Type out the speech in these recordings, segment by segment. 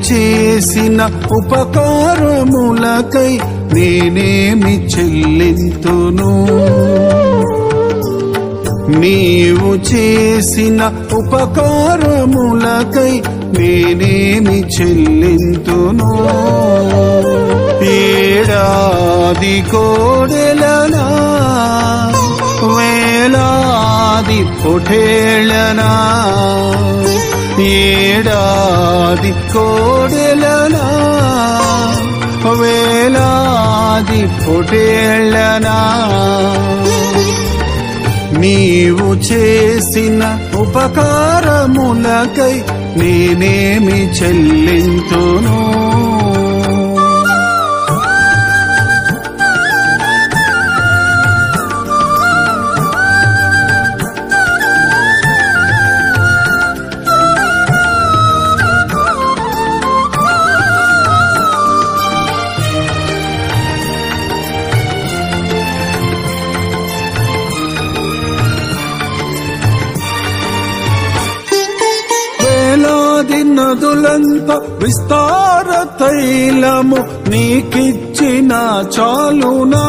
చేసిన ఉపకారములకై నేనేమి చెల్లింతును నీవు చేసిన ఉపకారములకై నేనేమి చెల్లింతును ఏడాది కోడెలనా వేలాది పొఠేళనా ఏడాది కోడెలనా వేలాది పొటేళ్ళనా నీవు చేసిన ఉపకారములకై నేనేమి చెల్లింతును వేలాది నదులంత విస్తార తైలము నీకిచ్చిన చాలునా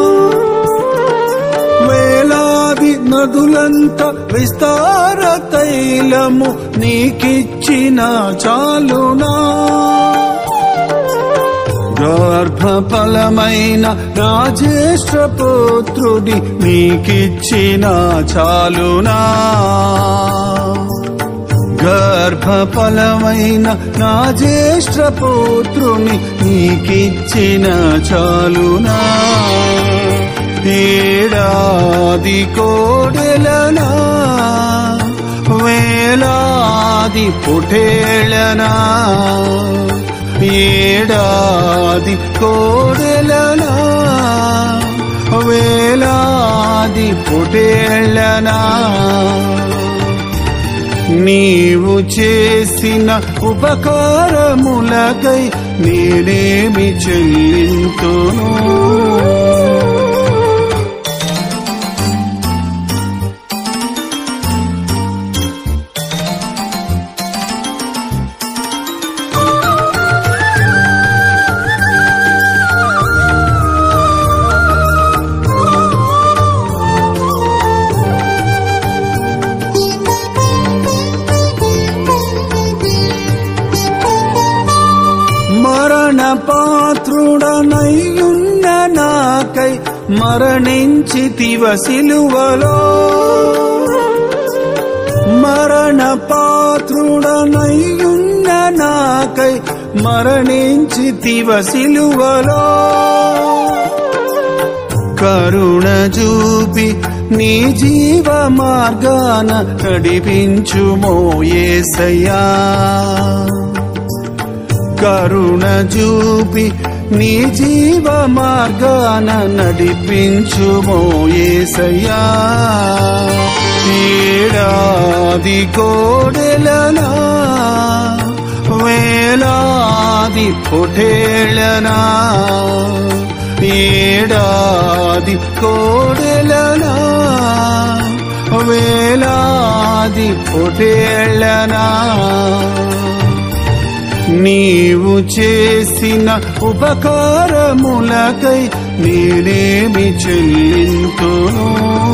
వేలాది నదులంత విస్తార తైలము నీకిచ్చిన చాలునా గర్భఫలమైన రాజేష్ట్ర పుత్రుడి నీకిచ్చిన చాలునా గర్భఫలమైన నా జ్యేష్ఠ పుత్రుని నీకిచ్చిన చాలునా ఏడాది కోడెలనా వేలాది పుటేళనా ఏడాది కోడెలనా వేలాది పుటేళ్ళనా నీవు చేసిన ఉపకారములకై నేనేమి చెల్లింతును మరణ పాత్రుడనయ్యున్న నాకై మరణించితివ సిలువలో మరణ పాత్రుడనయ్యున్న నాకై మరణించితివ సిలువలో కరుణ చూపి నీ జీవ మార్గాన నడిపించుమో యేసయ్యా కరుణ చూపి నీ జీవ మార్గాన నడిపించుమో యేసయ్యా ఏడాది కోడెలనా వేలాది పొటేళ్ళనా ఏడాది కోడెలనా వేలాది పొటేళ్ళనా నీవు చేసిన ఉపకారములకై నేనేమి చెల్లింతును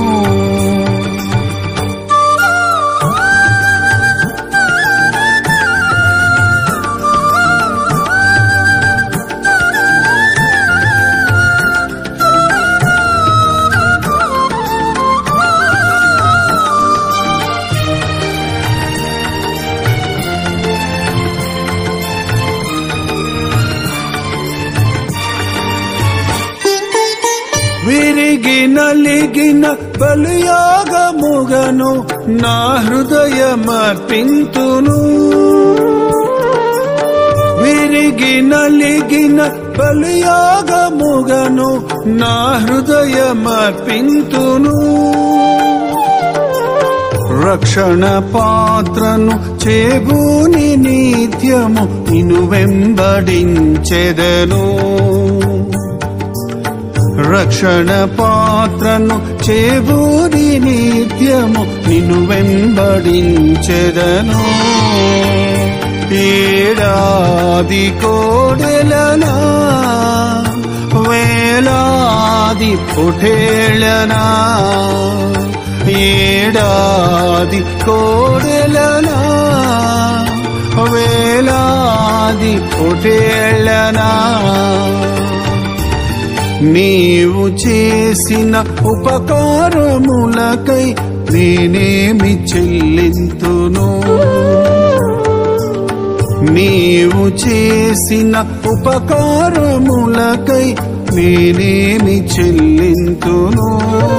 విరిగి నలిగిన బలియాగముగను నా హృదయమర్పింతును విరిగి నలిగిన బలియాగముగను నా హృదయమర్పింతును రక్షణ పాత్రను చేబూని నిత్యము నిను వెంబడించెదను రక్షణ పాత్రను చేబూరి నిత్యము నిన్ను వెంబడించెదను ఏడాది కోడెలనా వేలాది పొఠేళనా ఏడాది కోడెలనా వేలాది పొఠేళనా నీవు చేసిన ఉపకారములకై నేనేమి చెల్లింతును నీవు చేసిన ఉపకారములకై నేనేమి చెల్లింతును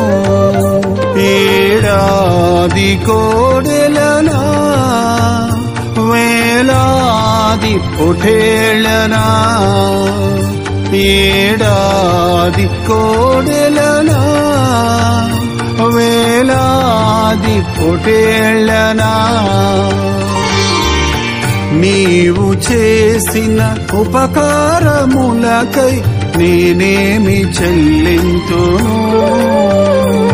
ఏడాది కోడెలనా వేలాది పొఠేళనా ఏడాది కోడెలనా వేలాది పొటేళ్ళనా నీవు చేసిన ఉపకారములకై నేనేమి చెల్లింతును